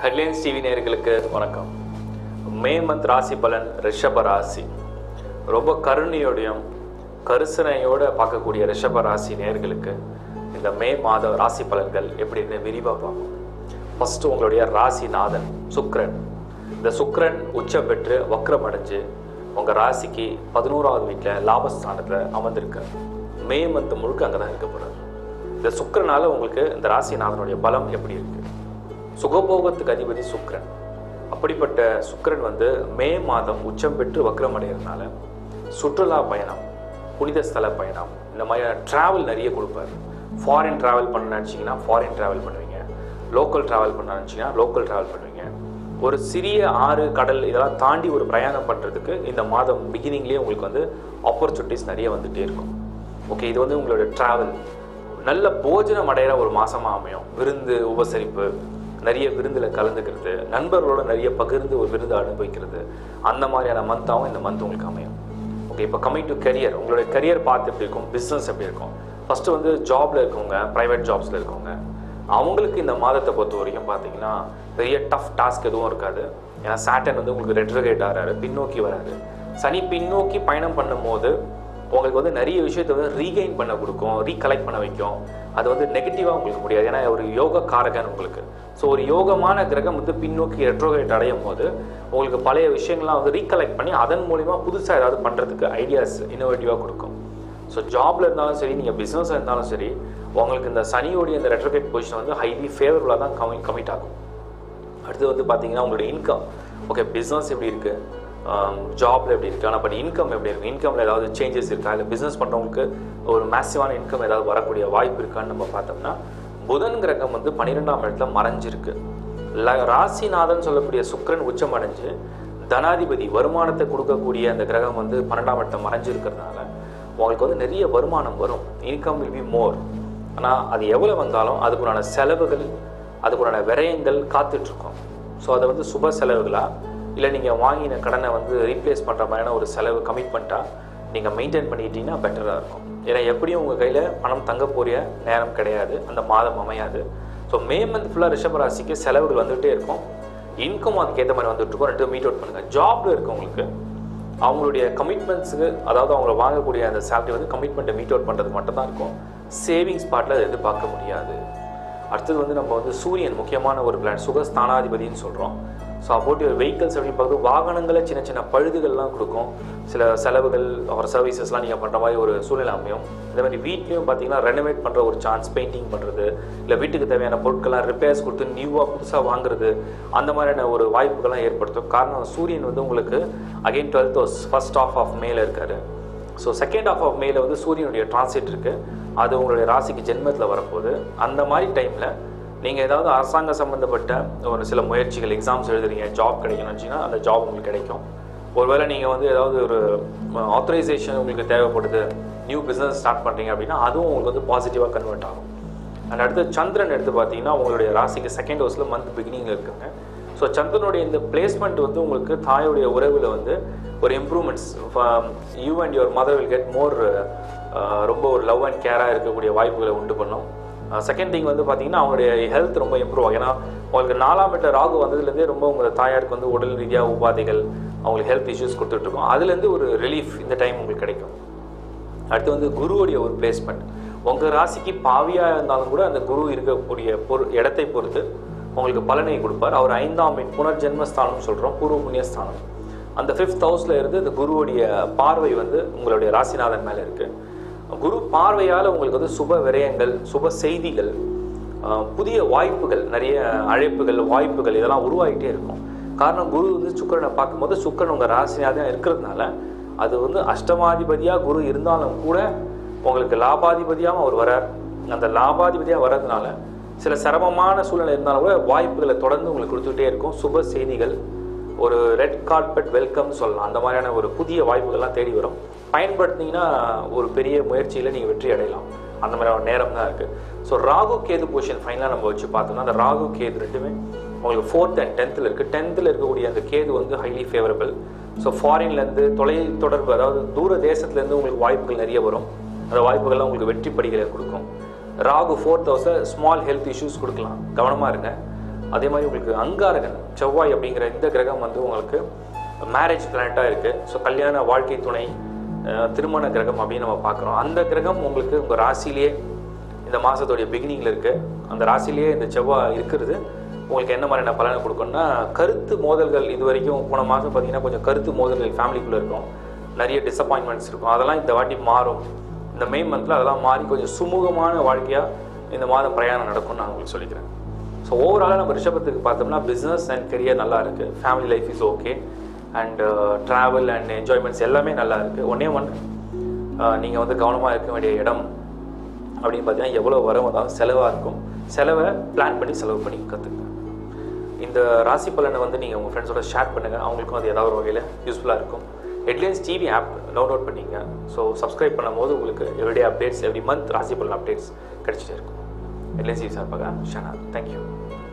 headlines TV நேயர்களுக்கு வணக்கம் May month ராசி பலன் ரிஷப ராசி ரொம்ப கருணையோடையும் கருசனையோட பார்க்கக்கூடிய ரிஷப ராசி நேயர்களுக்கு இந்த மே மாத ராசி பலன்கள் எப்படின்னு விரிவாக பார்ப்போம் ஃபர்ஸ்ட் உங்களுடைய ராசிநாதன் சுக்கிரன் இந்த சுக்கிரன் உச்சம் பெற்று வக்ரம் அடைஞ்சு உங்கள் ராசிக்கு பதினோராவது வீட்டில் லாபஸ்தானத்தில் அமர்ந்திருக்கார் மே மந்த் முழுக்க அங்கே தான் இருக்க போகிறார் இந்த சுக்கிரனால உங்களுக்கு இந்த ராசிநாதனுடைய பலம் எப்படி இருக்கு சுகபோகத்துக்கு அதிபதி சுக்கிரன் அப்படிப்பட்ட சுக்கிரன் வந்து மே மாதம் உச்சம் பெற்று வக்ரம் அடைகிறதுனால சுற்றுலா பயணம் புனித ஸ்தல பயணம் இந்த மாதிரியான ட்ராவல் நிறைய கொடுப்பாரு ஃபாரின் ட்ராவல் பண்ண நினச்சிங்கன்னா ஃபாரின் ட்ராவல் பண்ணுவீங்க லோக்கல் ட்ராவல் பண்ண நினச்சிங்கன்னா லோக்கல் ட்ராவல் பண்ணுவீங்க ஒரு சிறிய ஆறு கடல் இதெல்லாம் தாண்டி ஒரு பிரயாணம் பண்ணுறதுக்கு இந்த மாதம் பிகினிங்லேயே உங்களுக்கு வந்து ஆப்பர்ச்சுனிட்டிஸ் நிறைய வந்துகிட்டே இருக்கும் ஓகே இது வந்து உங்களோட ட்ராவல் நல்ல போஜனம் அடைகிற ஒரு மாசமா அமையும் விருந்து உபசரிப்பு நிறைய விருந்தில் கலந்துக்கிறது நண்பர்களோட நிறைய பகிர்ந்து ஒரு விருந்து அனுபவிக்கிறது அந்த மாதிரியான மந்தாவும் இந்த மந்த் உங்களுக்கு அமையும் ஓகே இப்போ கமிங் டு கரியர் உங்களுடைய கரியர் பார்த்து எப்படி இருக்கும் பிஸ்னஸ் எப்படி இருக்கும் ஃபஸ்ட்டு வந்து ஜாப்ல இருக்கவங்க ப்ரைவேட் ஜாப்ஸில் இருக்கவங்க அவங்களுக்கு இந்த மாதத்தை பொறுத்த வரைக்கும் பார்த்தீங்கன்னா பெரிய டஃப் டாஸ்க் எதுவும் இருக்காது ஏன்னா சாட்டன் வந்து உங்களுக்கு ரெட்ரகேட் ஆகிறாரு பின்னோக்கி வராரு சனி பின்னோக்கி பயணம் பண்ணும்போது உங்களுக்கு வந்து நிறைய விஷயத்தை வந்து ரீகெயின் பண்ண கொடுக்கும் ரீகலெக்ட் பண்ண வைக்கும் அது வந்து நெகட்டிவாக உங்களுக்கு முடியாது ஏன்னா ஒரு யோக காரகன் உங்களுக்கு ஸோ ஒரு யோகமான கிரகம் வந்து பின்னோக்கி ரெட்ரோகேட் அடையும் போது உங்களுக்கு பழைய விஷயங்கள்லாம் வந்து ரீகலெக்ட் பண்ணி அதன் மூலிமா புதுசாக ஏதாவது பண்ணுறதுக்கு ஐடியாஸ் இன்னோவேட்டிவாக கொடுக்கும் ஸோ ஜாப்ல இருந்தாலும் சரி நீங்கள் பிஸ்னஸில் இருந்தாலும் சரி உங்களுக்கு இந்த சனியோடைய இந்த ரெட்ரோகேட் பொசிஷன் வந்து ஹைலி ஃபேவரபுளாக தான் கமி கமிட் ஆகும் அடுத்து வந்து பார்த்தீங்கன்னா உங்களுடைய இன்கம் ஓகே பிஸ்னஸ் எப்படி இருக்குது ஜாப்ல எப்படி இருக்குது ஆனால் பட் இன்கம் எப்படி இருக்குது இன்கமில் ஏதாவது சேஞ்சஸ் இருக்கா இல்லை பிஸ்னஸ் பண்ணுறவங்களுக்கு ஒரு மேசிவான இன்கம் ஏதாவது வரக்கூடிய வாய்ப்பு இருக்கான்னு நம்ம பார்த்தோம்னா புதன் கிரகம் வந்து பன்னிரெண்டாம் இடத்துல மறைஞ்சிருக்கு ல- ராசிநாதன் சொல்லக்கூடிய சுக்கிரன் உச்சம் அடைஞ்சு தனாதிபதி வருமானத்தை கொடுக்கக்கூடிய அந்த கிரகம் வந்து பன்னெண்டாம் இடத்துல மறைஞ்சிருக்கிறதுனால உங்களுக்கு வந்து நிறைய வருமானம் வரும் இன்கம் வில் பி மோர் ஆனால் அது எவ்வளோ வந்தாலும் அதுக்குண்டான செலவுகள் அதுக்குண்டான விரயங்கள் காத்துட்ருக்கோம் ஸோ அதை வந்து சுப செலவுகளா இல்லை நீங்கள் வாங்கின கடனை வந்து ரீப்ளேஸ் பண்ணுற மாதிரியான ஒரு செலவு கமிட்மெண்ட்டாக நீங்கள் மெயின்டைன் பண்ணிக்கிட்டீங்கன்னா பெட்டராக இருக்கும் ஏன்னா எப்படியும் உங்கள் கையில் பணம் தங்க போகிற நேரம் கிடையாது அந்த மாதம் அமையாது ஸோ மே மந்த் ஃபுல்லாக ரிஷபராசிக்கு செலவுகள் வந்துகிட்டே இருக்கும் இன்கம் அதுக்கேற்ற மாதிரி வந்துட்டு இருக்கும் ரெண்டு மீட் அவுட் பண்ணுங்கள் ஜாப்ல இருக்கவங்களுக்கு அவங்களுடைய கமிட்மெண்ட்ஸுக்கு அதாவது அவங்க வாங்கக்கூடிய அந்த சேலரி வந்து கமிட்மெண்ட்டை மீட் அவுட் பண்ணுறது மட்டும் தான் இருக்கும் சேவிங்ஸ் பார்ட்டில் அதை எதிர்பார்க்க முடியாது அடுத்தது வந்து நம்ம வந்து சூரியன் முக்கியமான ஒரு பிளான் சுகஸ்தானாதிபதினு சொல்கிறோம் ஸோ அபவுட் யுவர் வெஹிக்கல்ஸ் அப்படின்னு பார்க்கும்போது வாகனங்களை சின்ன சின்ன பழுதுகள்லாம் கொடுக்கும் சில செலவுகள் ஒரு சர்வீசஸ்லாம் நீங்கள் பண்ணுற மாதிரி ஒரு சூழ்நிலை அமையும் இதே மாதிரி வீட்லேயும் பார்த்தீங்கன்னா ரெனோவேட் பண்ணுற ஒரு சான்ஸ் பெயிண்டிங் பண்ணுறது இல்லை வீட்டுக்கு தேவையான பொருட்கள்லாம் ரிப்பேர்ஸ் கொடுத்து நியூவாக புதுசாக வாங்குறது அந்த மாதிரியான ஒரு வாய்ப்புகள்லாம் ஏற்படுத்தும் காரணம் சூரியன் வந்து உங்களுக்கு again twelfth first half half மேல இருக்காரு ஸோ செகண்ட் ஆஃப் ஆஃப் மேல வந்து சூரியனுடைய டிரான்சிட் இருக்கு அது உங்களுடைய ராசிக்கு ஜென்மத்தில் வரப்போகுது அந்த மாதிரி டைமில் நீங்கள் ஏதாவது அரசாங்க சம்மந்தப்பட்ட ஒரு சில முயற்சிகள் எக்ஸாம்ஸ் எழுதுறீங்க ஜாப் கிடைக்கணும்னு வச்சிங்கன்னா அந்த ஜாப் உங்களுக்கு கிடைக்கும் ஒருவேளை நீங்கள் வந்து ஏதாவது ஒரு ஆத்தரைசேஷன் உங்களுக்கு தேவைப்படுது நியூ பிஸ்னஸ் ஸ்டார்ட் பண்ணுறீங்க அப்படின்னா அதுவும் உங்களுக்கு வந்து பாசிட்டிவாக கன்வெர்ட் ஆகும் அண்ட் அடுத்து சந்திரன் எடுத்து பார்த்தீங்கன்னா உங்களுடைய ராசிக்கு செகண்ட் ஹவுஸில் மந்த் பிகினிங்கில் இருக்குங்க ஸோ சந்திரனுடைய இந்த பிளேஸ்மெண்ட் வந்து உங்களுக்கு தாயுடைய உறவில் வந்து ஒரு improvements you and your mother will get more ரொம்ப ஒரு லவ் அண்ட் கேராக இருக்கக்கூடிய வாய்ப்புகளை உண்டு பண்ணும் செகண்ட் திங் வந்து பார்த்தீங்கன்னா அவங்களுடைய ஹெல்த் ரொம்ப இம்ப்ரூவ் ஆகும் ஏன்னா உங்களுக்கு நாலாம் இடத்துல ராகு வந்ததுலேருந்தே ரொம்ப உங்கள் தாயாருக்கு வந்து உடல் ரீதியாக உபாதைகள் அவங்களுக்கு ஹெல்த் இஷ்யூஸ் கொடுத்துட்ருக்கோம் அதுலேருந்து ஒரு ரிலீஃப் இந்த டைம் உங்களுக்கு கிடைக்கும் அடுத்து வந்து குருவுடைய ஒரு பிளேஸ்மெண்ட் உங்கள் ராசிக்கு பாவியாக இருந்தாலும் கூட அந்த குரு இருக்கக்கூடிய பொரு இடத்தை பொறுத்து உங்களுக்கு பலனை கொடுப்பார் அவர் ஐந்தாம் வீடு புனர்ஜென்மஸ்தானம் சொல்கிறோம் பூர்வ புண்ணியஸ்தானம் அந்த ஃபிஃப்த் ஹவுஸில் இருந்து இந்த குருவுடைய பார்வை வந்து உங்களுடைய ராசிநாதன் மேலே இருக்குது குரு பார்வையால் உங்களுக்கு வந்து சுப விரயங்கள் சுப செய்திகள் ஆஹ் புதிய வாய்ப்புகள் நிறைய அழைப்புகள் வாய்ப்புகள் இதெல்லாம் உருவாகிட்டே இருக்கும் காரணம் குரு வந்து சுக்கிரனை பார்க்கும்போது சுக்கிரன் உங்கள் ராசியாக இருக்கிறதுனால அது வந்து அஷ்டமாதிபதியாக குரு இருந்தாலும் கூட உங்களுக்கு லாபாதிபதியாகவும் அவர் வரார் அந்த லாபாதிபதியாக வர்றதுனால சில சிரமமான சூழ்நிலை இருந்தாலும் கூட வாய்ப்புகளை தொடர்ந்து உங்களுக்கு கொடுத்துக்கிட்டே இருக்கும் சுப செய்திகள் ஒரு ரெட் கார்பெட் வெல்கம் சொல்லலாம் அந்த மாதிரியான ஒரு புதிய வாய்ப்புகள்லாம் தேடி வரும் பயன்படுத்தினீங்கன்னா ஒரு பெரிய முயற்சியில் நீங்கள் வெற்றி அடையலாம் அந்த மாதிரியான நேரம் தான் இருக்குது ஸோ ராகு கேது பொசிஷன் ஃபைனலாக நம்ம வச்சு பார்த்தோம்னா அந்த ராகு கேது ரெண்டுமே உங்களுக்கு ஃபோர்த் அண்ட் டென்த்தில் இருக்குது டென்த்தில் இருக்கக்கூடிய அந்த கேது வந்து ஹைலி ஃபேவரபிள் ஸோ ஃபாரின்லேருந்து தொலை தொடர்பு அதாவது தூர தேசத்துலேருந்து உங்களுக்கு வாய்ப்புகள் நிறைய வரும் அந்த வாய்ப்புகள்லாம் உங்களுக்கு வெற்றி படிகளை கொடுக்கும் ராகு ஃபோர்த் ஹவுஸில் ஸ்மால் ஹெல்த் இஷ்யூஸ் கொடுக்கலாம் கவனமாக இருங்க அதே மாதிரி உங்களுக்கு அங்காரகன் செவ்வாய் அப்படிங்கிற இந்த கிரகம் வந்து உங்களுக்கு மேரேஜ் பிளானட்டாக இருக்குது ஸோ கல்யாண வாழ்க்கை துணை அஹ், திருமண கிரகம் அப்படின்னு நம்ம பார்க்குறோம் அந்த கிரகம் உங்களுக்கு உங்கள் ராசிலேயே இந்த மாதத்துடைய பிகினிங்கில் இருக்குது அந்த ராசிலேயே இந்த செவ்வாய் இருக்கிறது உங்களுக்கு என்ன மாதிரியான பலனை கொடுக்கும்னா கருத்து மோதல்கள் இது வரைக்கும் போன மாதம் பார்த்தீங்கன்னா கொஞ்சம் கருத்து மோதல்கள் ஃபேமிலிக்குள்ளே இருக்கும் நிறைய டிசப்பாயின்மெண்ட்ஸ் இருக்கும் அதெல்லாம் இந்த வாட்டி மாறும் இந்த மே மந்தில் அதெல்லாம் மாறி கொஞ்சம் சுமூகமான வாழ்க்கையாக இந்த மாதம் பிரயாணம் நடக்கும்னு நான் உங்களுக்கு சொல்லிக்கிறேன் ஸோ ஓவராலாக நம்ம ரிஷபத்துக்கு பார்த்தோம்னா பிஸ்னஸ் அண்ட் கெரியர் நல்லா இருக்குது family life is okay and travel and enjoyments எல்லாமே நல்லா இருக்குது ஒன்றே ஒன்று நீங்கள் வந்து கவனமாக இருக்க வேண்டிய இடம் அப்படின்னு பார்த்தீங்கன்னா எவ்வளோ வரும் அதாவது செலவாக இருக்கும் செலவை பிளான் பண்ணி செலவு பண்ணி கற்றுக்குங்க இந்த ராசி பலனை வந்து நீங்கள் உங்கள் ஃப்ரெண்ட்ஸோட ஷேர் பண்ணுங்கள் அவங்களுக்கும் அது ஏதாவது ஒரு வகையில் யூஸ்ஃபுல்லாக இருக்கும் ஹெட்லைன்ஸ் டிவி ஆப் டவுன்லோட் பண்ணிங்க ஸோ சப்ஸ்கிரைப் பண்ணும்போது உங்களுக்கு எவ்ரிடே அப்டேட்ஸ் எவ்ரி மந்த் ராசி பலன் அப்டேட்ஸ் கிடைச்சிட்டே இருக்கும் ஹெட்லைன்ஸ் டிவி சார்பாக ஷனா தேங்க்யூ